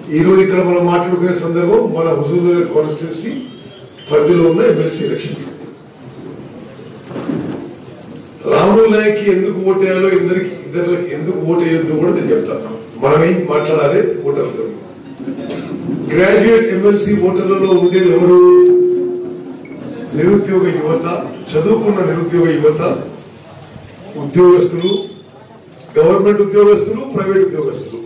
ఈ రోజు ఇక్కడ మనం మాట్లాడుకునే సందర్భం మన హుజూర్ నగర్ కాన్స్టిట్యున్సీ పరిధిలో ఉన్న ఎమ్మెల్సీ ఎలక్షన్స్ రాములు నాయక్ ఎందుకు ఓటేయాలో ఇద్దరికి ఇద్దరికి ఎందుకు ఓటేయొద్దు కూడా నేను చెప్తాను మనం ఏం మాట్లాడాలి ఓటర్లతో గ్రాడ్యుయేట్ ఎమ్మెల్సీ ఓటర్లలో ఉండేది ఎవరు నిరుద్యోగ యువత చదువుకున్న నిరుద్యోగ యువత ఉద్యోగస్తులు గవర్నమెంట్ ఉద్యోగస్తులు ప్రైవేట్ ఉద్యోగస్తులు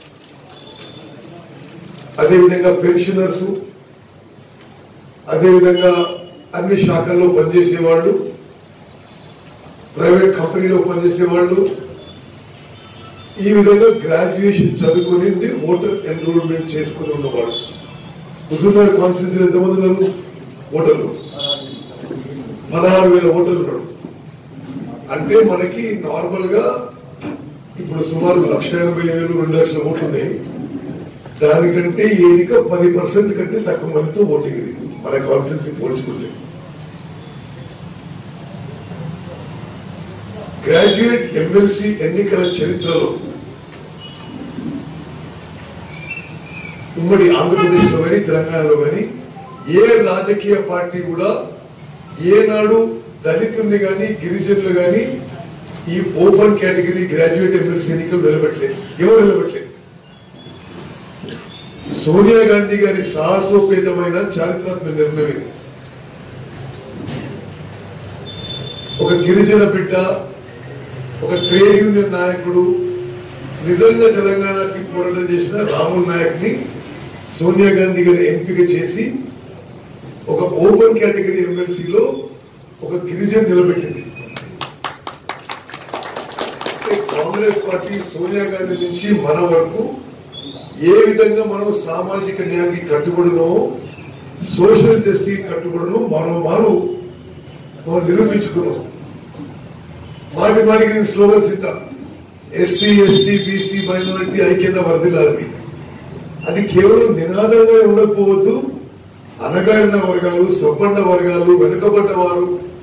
అదేవిధంగా పెన్షనర్స్ అదేవిధంగా అన్ని శాఖల్లో పనిచేసే వాళ్ళు ప్రైవేట్ కంపెనీలో పనిచేసే వాళ్ళు ఈ విధంగా గ్రాడ్యుయేషన్ చదువుకొని ఓటర్ ఎన్రోల్మెంట్ చేసుకుని ఉన్నవాళ్ళు హుజూర్నగర్ కాన్స్టిట్యూన్సీ ఎంతమంది ఉన్నారు ఓటర్లు పదహారు వేల ఓటర్లు ఉన్నారు అంటే మనకి నార్మల్ గా ఇప్పుడు సుమారు లక్ష ఎనభై వేలు రెండు లక్షల ఓట్లు ఉన్నాయి దానికంటే ఏదిక పది పర్సెంట్ కంటే తక్కువ మందితో ఓటింగ్ ఇది మన కాన్స్టిట్యూన్సీ పోల్చుకుంటే గ్రాడ్యుయేట్ ఎమ్మెల్సీ ఎన్నికల చరిత్రలో ఉమ్మడి ఆంధ్రప్రదేశ్ లో కానీ తెలంగాణలో కానీ ఏ రాజకీయ పార్టీ కూడా ఏనాడు దళితుల్ని కానీ గిరిజనులు కానీ ఈ ఓపెన్ కేటగిరీ గ్రాడ్యుయేట్ ఎమ్మెల్సీ ఎన్నికలు నిలబెట్టలేదు ఎవరు నిలబెట్టలేదు సోనియా గాంధీ గారి సాహసోపేతమైన చారిత్రాత్మక నిర్ణయం ఇది ఒక గిరిజన బిడ్డ ఒక ట్రేడ్ యూనియన్ నాయకుడు నిజంగా తెలంగాణకి పోరాటం చేసిన రాహుల్ నాయక్ ని సోనియా గాంధీ గారి ఎంపిక చేసి ఒక ఓపెన్ కేటగిరీ ఎమ్మెల్సీలో ఒక గిరిజన నిలబెట్టింది అంటే కాంగ్రెస్ పార్టీ సోనియా గాంధీ నుంచి మన వరకు ఏ విధంగా మనం సామాజిక న్యాయానికి కట్టుబడినో సోషల్ జస్టిస్ కట్టుబడినో మరో మారు మనం నిరూపించుకున్నాం మాటి మాటికి నేను స్లోగన్స్ ఇస్తా ఎస్సీ ఎస్టీ బీసీ మైనారిటీ ఐక్యత వర్ధిల్లాలని అది కేవలం నినాదంగా ఉండకపోవద్దు అనగారిన వర్గాలు సంపన్న వర్గాలు వెనుకబడ్డ వారు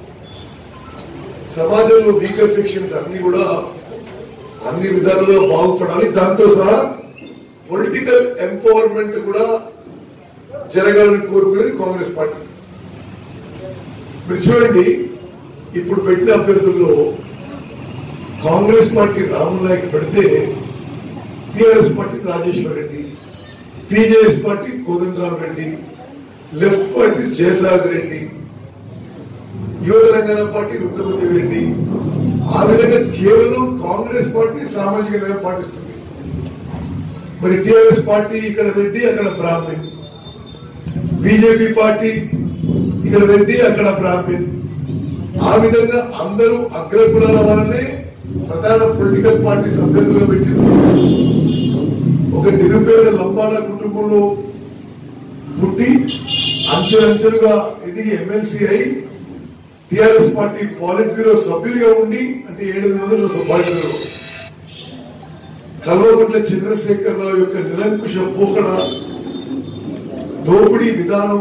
సమాజంలో వీకర్ సెక్షన్స్ అన్ని కూడా అన్ని విధాలుగా బాగుపడాలి దాంతో సహా పొలిటికల్ ఎంపవర్మెంట్ కూడా జరగాలని కోరుకునేది కాంగ్రెస్ పార్టీ మీరు చూడండి ఇప్పుడు పెట్టిన అభ్యర్థుల్లో కాంగ్రెస్ పార్టీ రాముల్ నాయక్ పెడితే TRS party Rajeshwar Reddy TJS party Kodandaram Reddy left party Jayasad Reddy Yuva Telangana party రుద్రపతి Reddy ఆ విధంగా కేవలం కాంగ్రెస్ పార్టీ సామాజిక న్యాయం పాటిస్తుంది మరి టిఆర్ఎస్ పార్టీ ఇక్కడ రెడ్డి అక్కడ బ్రాహ్మణ్ బీజేపీ పార్టీ ఇక్కడ రెడ్డి అక్కడ బ్రాహ్మణ్ ఆ విధంగా అందరూ అగ్రకులాల వారనే ప్రధాన పొలిటికల్ పార్టీ సభ్యులుగా పెట్టింది ఒక నిరుపేద లంబాల కుటుంబంలో పుట్టి అంచెలంచెలుగా ఎదిగి ఎమ్మెల్సీ అయి టిఆర్ఎస్ పార్టీ పాలిట్ బ్యూరో సభ్యులుగా ఉండి అంటే ఏడు వందల సభ్యులు కల్వకుంట్ల చంద్రశేఖరరావు యొక్క నిరంకుశ పోకడ దోపిడీ విధానం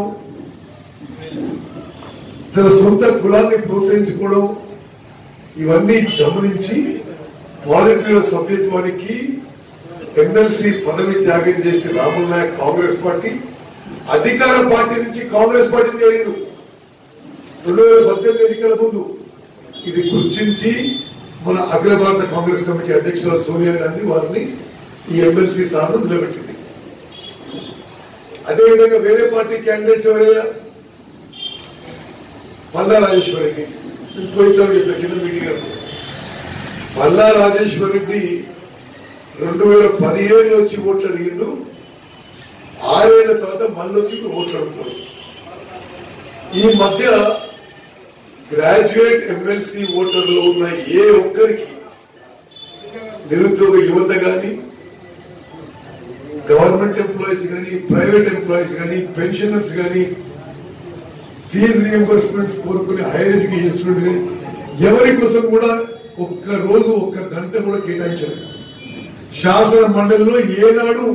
తన సొంత కులాన్ని ప్రోత్సహించుకోవడం ఇవన్నీ గమనించి పాలిట్ బ్యూరో సభ్యత్వానికి ఎమ్మెల్సీ పదవి త్యాగం చేసి రాముల్ నాయక్ కాంగ్రెస్ పార్టీ అధికార పార్టీ నుంచి కాంగ్రెస్ పార్టీ చేరిండు రెండు వేల పద్దెనిమిది ఎన్నికల ముందు ఇది గుర్తించి మన అఖిల భారత కాంగ్రెస్ కమిటీ అధ్యక్షురాలు సోనియా గాంధీ వారిని ఈ ఎమ్మెల్సీ స్థానంలో నిలబెట్టింది అదేవిధంగా వేరే పార్టీ క్యాండిడేట్స్ ఎవరయ్యా పల్లా రాజేశ్వర రెడ్డి పోయినసారి చెప్పిన కింద మీటింగ్ అప్పుడు. పల్లా రాజేశ్వర రెడ్డి రెండు వేల పదిహేడులో వచ్చి ఓట్లు అడిగిండు ఆరేళ్ల తర్వాత మళ్ళీ వచ్చి ఇప్పుడు ఓట్లు అడుగుతున్నాడు ఈ మధ్య గ్రాడ్యుయేట్ ఎమ్మెల్సీ ఓటర్లో ఉన్న ఏ ఒక్కరికి నిరుద్యోగ యువత కానీ గవర్నమెంట్ ఎంప్లాయీస్ కానీ ప్రైవేట్ ఎంప్లాయీస్ కానీ పెన్షనర్స్ కానీ ఫీజు రియంబర్స్మెంట్స్ కోరుకునే హైయర్ ఎడ్యుకేషన్ స్టూడెంట్ కానీ ఎవరి కోసం కూడా ఒక్క రోజు ఒక్క గంట కూడా కేటాయించలేదు శాసన మండలిలో ఏనాడు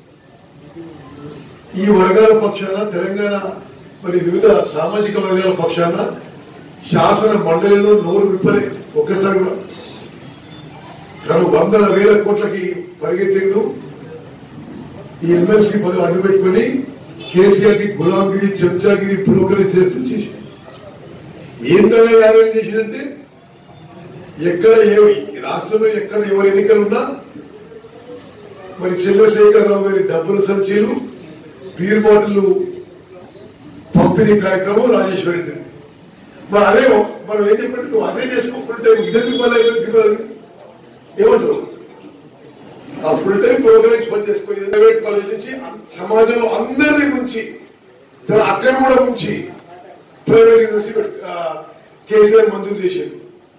ఈ వర్గాల పక్షాన తెలంగాణ మరి వివిధ సామాజిక వర్గాల పక్షాన శాసన మండలిలో నోరు విప్పలే ఒక్కసారి కూడా తను వందల వేల కోట్లకి పరిగెత్తిండు ఈ ఎమ్మెల్సీ పదవి అడ్డు పెట్టుకుని కేసీఆర్ కి గులాంగిరి చెంచాగిరి బ్రోకరేజ్ చేస్తూ చేసి ఏందనే యాదవ్ చేసినంటే ఎక్కడ ఏ ఈ రాష్ట్రంలో ఎక్కడ ఎవరు ఎన్నికలున్నా మరి చంద్రశేఖరరావు గారి డబ్బుల సంచీలు బీర్ బాటిల్ పంపిణీ కార్యక్రమం రాజేశ్వరి రెడ్డి మరి అదే మనం ఏం చెప్పండి నువ్వు అదే చేసుకో ఫుల్ టైం ఇదెందుకు మళ్ళీ ఎమ్మెల్సీ పదవి ఏమంటారు ఆ ఫుల్ టైం ప్రోగ్రామ్స్ పనిచేసుకొని ప్రైవేట్ కాలేజ్ నుంచి సమాజంలో అందరినీ ముంచి తన అక్కను కూడా ముంచి ప్రైవేట్ యూనివర్సిటీ పెట్- ఆ, కేసీఆర్ మంజూరు చేశారు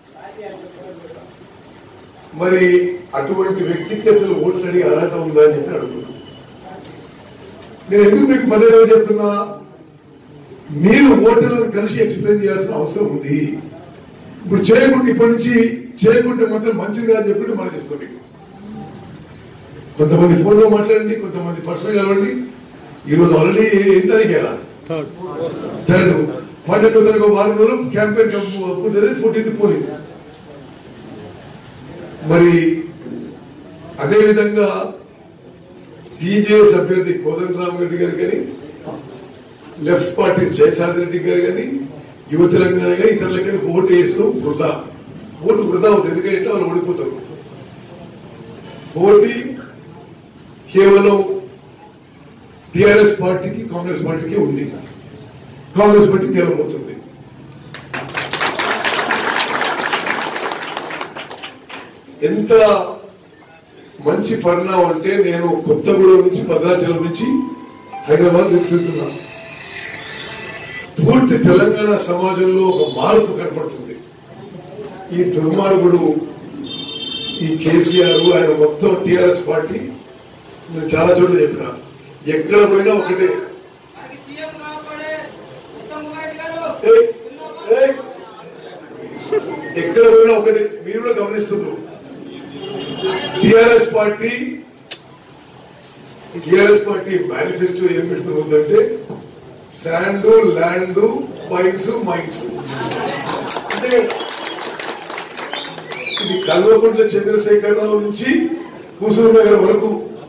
మరి అటువంటి వ్యక్తికి అసలు ఓట్స్ అడిగి అర్హత ఉందా అని చెప్పి అడుగుతున్నాను నేను ఎందుకు మీకు పదే రోజు చెప్తున్నా మీరు ఓటర్లను కలిసి ఎక్స్ప్లెయిన్ చేయాల్సిన అవసరం ఉంది ఇప్పుడు చేయకుండా ఇప్పటి నుంచి చేయకుంటే మాత్రం మంచిది కాదని చెప్పి మనం చేస్తాం మీకు కొంతమంది ఫోన్ లో మాట్లాడండి కొంతమంది పర్సనల్ కలవండి ఈ రోజు ఆల్రెడీ ఎంత తారీఖేనా థర్డ్ పన్నెండో తారీఖు వారం రోజులు క్యాంపెయిన్ పూర్తి ఫోర్టీన్త్ పోలింగ్ మరి అదే విధంగా టీజేఎస్ అభ్యర్థి కోదండరామ్ రెడ్డి గారు కానీ లెఫ్ట్ పార్టీ జయసాద్ రెడ్డి గారు కానీ యువ తెలంగాణ కానీ ఇతరులకి ఓటు వేసడం వృధా ఓటు వృధా అవుతుంది ఎందుకంటే ఎట్లా వాళ్ళు ఓడిపోతారు పోటీ కేవలం టిఆర్ఎస్ పార్టీకి కాంగ్రెస్ పార్టీకి ఉంది కాంగ్రెస్ పార్టీ కేవలం పోతుంది ఎంత మంచి పరిణామం అంటే నేను కొత్తగూడెం నుంచి భద్రాచలం నుంచి హైదరాబాద్ వెళ్తున్నా పూర్తి తెలంగాణ సమాజంలో ఒక మార్పు కనపడుతుంది ఈ దుర్మార్గుడు ఈ కేసీఆర్ ఆయన మొత్తం టిఆర్ఎస్ పార్టీ నేను చాలా చోట్ల చెప్పిన ఎక్కడ పోయినా ఒకటే మనకి సీఎం కాపాడే ఉత్తమ్ కుమార్ రెడ్డి గారు ఏయ్, ఏయ్. ఎక్కడ పోయినా ఒకటే మీరు కూడా గమనిస్తున్నారు TRS party TRS party manifesto ఏం పెట్టుకుని ఉందంటే శాండ్ ల్యాండ్ మైన్స్ మైన్స్ అంటే ఇది కల్వకుంట్ల చంద్రశేఖరరావు నుంచి కూసూరు నగర్ వరకు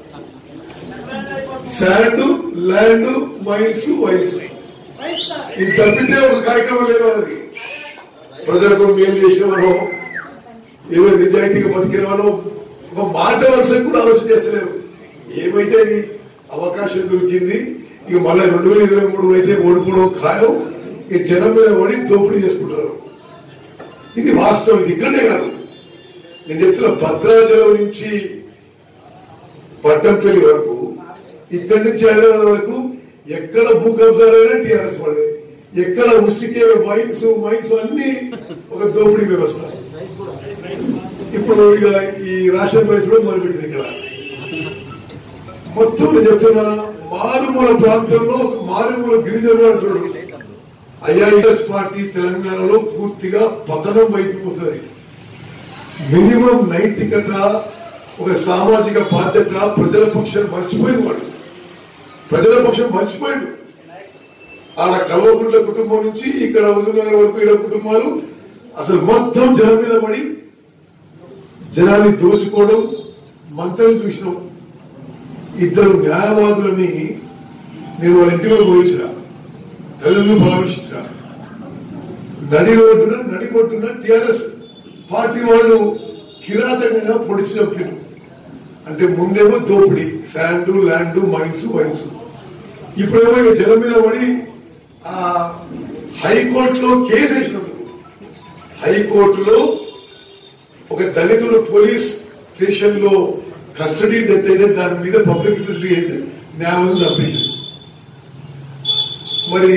శాండ్ ల్యాండ్ మైన్స్ వైన్స్ ఇది తప్పితే ఒక కార్యక్రమం లేదు అది ప్రజలకు మేలు చేసిన మనం ఏదో నిజాయితీగా బతికిన మనం ఒక మాట వరుసకు కూడా ఆలోచన చేస్తలేరు ఏమైతే ఇది అవకాశం దొరికింది ఇక మళ్ళీ రెండు వేల ఇరవై మూడు అయితే ఓడిపోవడం ఖాయం ఇక జనం మీద పడి దోపిడీ చేసుకుంటారు ఇది వాస్తవం ఇది ఇక్కడే కాదు నేను చెప్తున్న భద్రాచలం నుంచి పట్టంపల్లి వరకు ఇక్కడి నుంచి హైదరాబాద్ వరకు ఎక్కడ భూ కబ్జాలైనా టీఆర్ఎస్ వాళ్ళే ఎక్కడ ఉసికే వైన్స్ మైన్స్ అన్ని ఒక దోపిడీ వ్యవస్థ ఇప్పుడు ఇక ఈ రేషన్ రైస్ కూడా మొదలుపెట్టింది ఇక్కడ మొత్తం నేను చెప్తున్నా మారుమూల ప్రాంతంలో ఒక మారుమూల గిరిజనులు అంటాడు ఐఆర్ఎస్ పార్టీ తెలంగాణలో పూర్తిగా పతనం వైపు పోతుంది మినిమం నైతికత ఒక సామాజిక బాధ్యత ప్రజల పక్షాన్ని మర్చిపోయిన వాడు ప్రజల పక్షం మర్చిపోయాడు ఆడ కల్వకుంట్ల కుటుంబం నుంచి ఇక్కడ హుజూర్నగర్ వరకు ఇక్కడ కుటుంబాలు అసలు మొత్తం జనం మీద పడి జనాన్ని దోచుకోవడం మంత్రం చూసినాం ఇద్దరు న్యాయవాదులని నేను వాళ్ళ ఇంటిలో పోయించిన తల్లిదండ్రులు పరామర్శించిన నడి రోడ్డున నడి రోడ్డున టిఆర్ఎస్ పార్టీ వాళ్ళు కిరాతకంగా పొడిచి చంపారు అంటే ముందేమో దోపిడీ శాండ్ ల్యాండ్ మైన్స్ వైన్స్ ఇప్పుడేమో ఇక జనం మీద పడి ఆ హైకోర్టులో కేసు వేసినందుకు హైకోర్టులో ఒక దళితుడు పోలీస్ స్టేషన్ లో కస్టడీ డెత్ అయితే దాని మీద పబ్లిక్ ఇంట్రెస్ట్ అయితే న్యాయవాదులు తప్పించారు మరి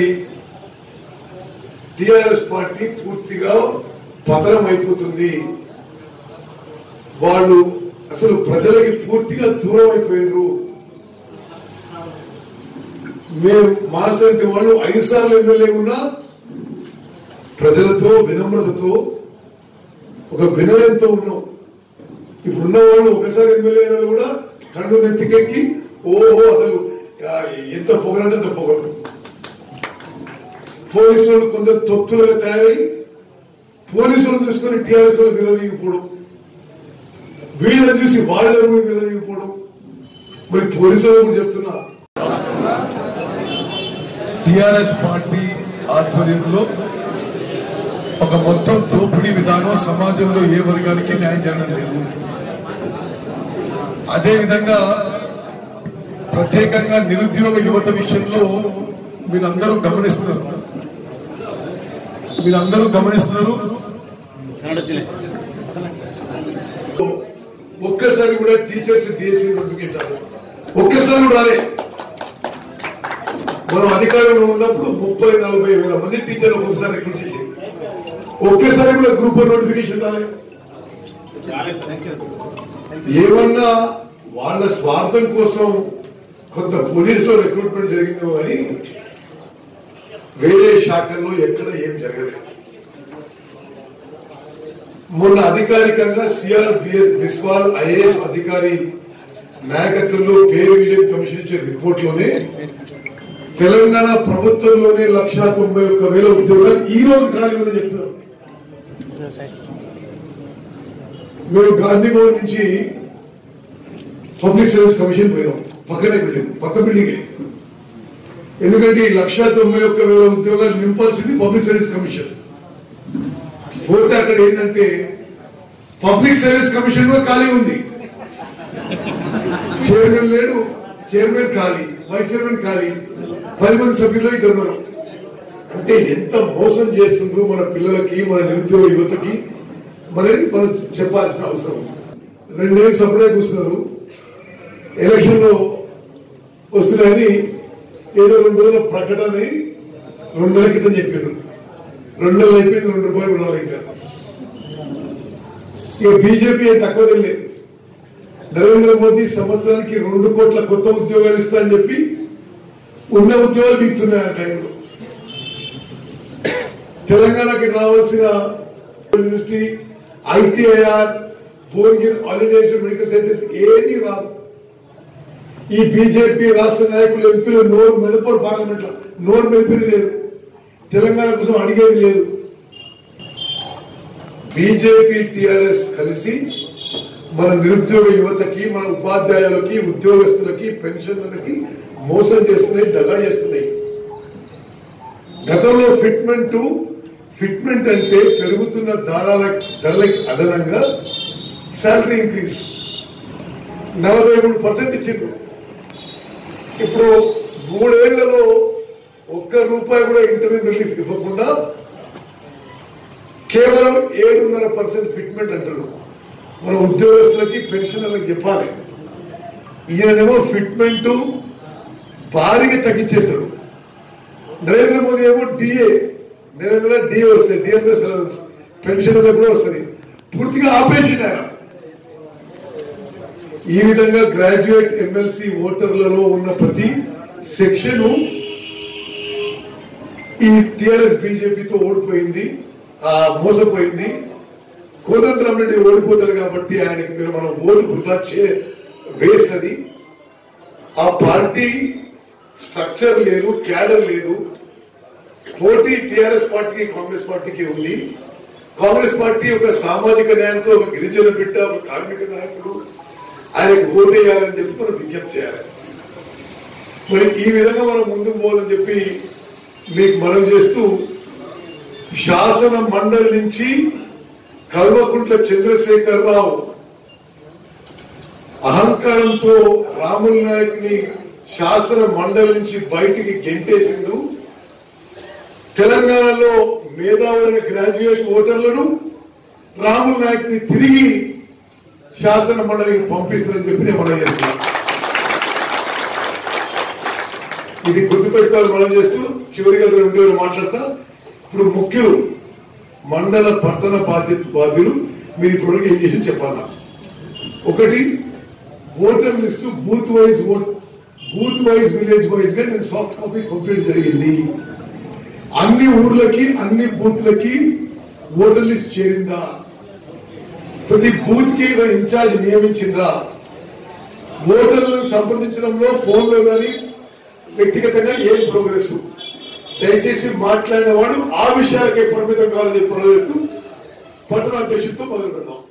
టిఆర్ఎస్ పార్టీ పూర్తిగా పతనం అయిపోతుంది వాళ్ళు అసలు ప్రజలకి పూర్తిగా దూరం అయిపోయినారు మేము మా సంటి వాళ్ళు ఐదు సార్లు ఎమ్మెల్యే ఉన్నా ప్రజలతో వినమ్రతతో ఒక వినయంతో ఉన్నాం ఇప్పుడున్న వాళ్ళు ఒకసారి ఎమ్మెల్యే అయినా కూడా కళ్ళు నెత్తికెక్కి ఓహో అసలు ఆ, ఎంత పొగరంటే అంత పొగరు పోలీసులు కొందరు తొత్తులుగా తయారై పోలీసులు చూసుకొని టీఆర్ఎస్ విరవీగిపోవడం వీళ్ళని చూసి వాళ్ళని విరవీగిపోవడం మరి పోలీసులు చెప్తున్నా టిఆర్ఎస్ పార్టీ ఆధ్వర్యంలో ఒక మొత్తం దోపిడీ విధానం సమాజంలో ఏ వర్గానికి న్యాయం జరగడం లేదు అదేవిధంగా ప్రత్యేకంగా నిరుద్యోగ యువత విషయంలో మీరందరూ గమనిస్తున్నారు మీరందరూ గమనిస్తున్నారు ఒక్కసారి కూడా టీచర్స్ డిఎస్సీ నోటిఫికేట్ రాలేదు ఒక్కసారి కూడా రాలే మనం అధికారంలో ఉన్నప్పుడు ముప్పై నలభై వేల మంది టీచర్లు ఒక్కొక్కసారి రిక్రూట్ చేసేది ఒక్కసారి కూడా గ్రూప్ వన్ నోటిఫికేషన్ రాలే ఏమన్నా వాళ్ళ స్వార్థం కోసం కొంత పోలీసులో రిక్రూట్మెంట్ జరిగిందో కానీ వేరే శాఖల్లో ఎక్కడ ఏం జరగలేదు మొన్న అధికారికంగా సిఆర్ బిస్వాల్ ఐఏఎస్ అధికారి నాయకత్వంలో పేరు విజయం కమిషన్ ఇచ్చే రిపోర్ట్ లోనే తెలంగాణ ప్రభుత్వంలోనే లక్ష తొంభై ఒక్క వేల ఉద్యోగాలు ఈ రోజు ఖాళీ ఉందని చెప్తున్నారు మేము గాంధీ భవన్ నుంచి పబ్లిక్ సర్వీస్ కమిషన్ పోయినాం పక్కనే బిల్డింగ్ పక్క బిల్డింగ్ ఎందుకంటే ఈ లక్ష తొంభై ఒక్క వేల ఉద్యోగాలు నింపాల్సింది పబ్లిక్ సర్వీస్ కమిషన్ పోతే అక్కడ ఏంటంటే పబ్లిక్ సర్వీస్ కమిషన్ కూడా ఖాళీ ఉంది చైర్మన్ లేడు చైర్మన్ ఖాళీ వైస్ చైర్మన్ ఖాళీ పది మంది సభ్యులు ఇద్దరు ఉన్నారు అంటే ఎంత మోసం చేస్తుండ్రు మన పిల్లలకి మన నిరుద్యోగ యువతకి మనది మనం చెప్పాల్సిన అవసరం ఉంది. రెండేళ్ళు సపరేట్ కూర్చున్నారు ఎలక్షన్ లో వస్తున్నాయని ఏదో రెండు రోజుల ప్రకటన అని రెండు నెలల క్రితం చెప్పారు రెండు నెలలు అయిపోయింది రెండు రూపాయలు ఉండాలి ఇంకా ఇక బీజేపీ ఏం తక్కువ తెలియదు నరేంద్ర మోదీ సంవత్సరానికి రెండు కోట్ల కొత్త ఉద్యోగాలు ఇస్తా అని చెప్పి ఉన్న ఉద్యోగాలు బిగుతున్నాయి ఆ టైంలో తెలంగాణకి రావాల్సిన university ITIR Bhuvanagiri all India institute medical sciences ఏది రాదు ఈ బీజేపీ రాష్ట్ర నాయకులు ఎంపీలు నోరు మెదపరు పార్లమెంట్ లో నోరు మెదిపేది లేదు తెలంగాణ కోసం అడిగేది లేదు బీజేపీ టిఆర్ఎస్ కలిసి మన నిరుద్యోగ యువతకి మన ఉపాధ్యాయులకి ఉద్యోగస్తులకి పెన్షన్లకి మోసం చేస్తున్నాయి దగా చేస్తున్నాయి గతంలో ఫిట్మెంట్ ఫిట్మెంట్ అంటే పెరుగుతున్న ధరల ధరలకి అదనంగా శాలరీ ఇంక్రీజ్ నలభై మూడు పర్సెంట్ ఇచ్చిండ్రు ఇప్పుడు మూడేళ్లలో ఒక్క రూపాయి కూడా ఇంటర్వ్యూ రిలీఫ్ ఇవ్వకుండా కేవలం ఏడున్నర పర్సెంట్ ఫిట్మెంట్ అంటారు మన ఉద్యోగస్తులకి పెన్షనర్లకు చెప్పాలి ఈయనేమో ఫిట్మెంట్ భారీగా తగ్గించేశారు నరేంద్ర మోదీ ఏమో డిఏ నెల నెల డిఏ వస్తాయి డిఎంఎస్ అలవెన్స్ పెన్షనర్లకు కూడా వస్తుంది పూర్తిగా ఆపేసిండు ఆయన ఈ విధంగా గ్రాడ్యుయేట్ ఎమ్మెల్సీ ఓటర్లలో ఉన్న ప్రతి సెక్షన్ ఈ టిఆర్ఎస్ బీజేపీతో ఓడిపోయింది ఆ మోసపోయింది కోదండరామ్ రెడ్డి ఓడిపోతాడు కాబట్టి ఆయనకి మీరు మనం ఓటు వృధా చే వేస్ట్ అది ఆ పార్టీ స్ట్రక్చర్ లేదు క్యాడర్ లేదు పోటీ టిఆర్ఎస్ పార్టీకి కాంగ్రెస్ పార్టీకి ఉంది కాంగ్రెస్ పార్టీ ఒక సామాజిక న్యాయంతో ఒక గిరిజన బిడ్డ ఒక కార్మిక నాయకుడు ఆయనకు ఓటేయాలని చెప్పి మనం విజ్ఞప్తి చేయాలి మరి ఈ విధంగా మనం ముందుకు పోవాలని చెప్పి మీకు మనం చేస్తూ శాసన మండలి నుంచి కల్వకుంట్ల చంద్రశేఖర్ రావు అహంకారంతో రాముల్ నాయక్ ని శాసన మండలి నుంచి బయటికి గెంటేసిండు తెలంగాణలో మేధావులైన గ్రాడ్యుయేట్ ఓటర్లను రాముల్ నాయక్ ని తిరిగి శాసన మండలికి పంపిస్తారని చెప్పి నేను మనం చేస్తున్నాను ఇది గుర్తుపెట్టుకోవాలి మనం చేస్తూ చివరిగా రెండు వేలు మాట్లాడతా ఇప్పుడు ముఖ్యులు మండల పట్టణ బాధ్యత బాధ్యులు మీరు ఇప్పుడు ఏం చేసి చెప్పాలా ఒకటి voter list booth wise vote booth wise village wise గా నేను సాఫ్ట్ కాపీ పంపించడం జరిగింది అన్ని ఊర్లకి అన్ని బూత్లకి ఓటర్ లిస్ట్ చేరిందా ప్రతి బూత్ కి ఒక ఇన్ఛార్జ్ నియమించిందా ఓటర్లను సంప్రదించడంలో ఫోన్ లో గాని వ్యక్తిగతంగా ఏం ప్రోగ్రెస్ దయచేసి మాట్లాడిన వాడు ఆ విషయాలకే పరిమితం కావాలని చెప్పి పట్టణ అధ్యక్షుడితో మొదలు పెడదాం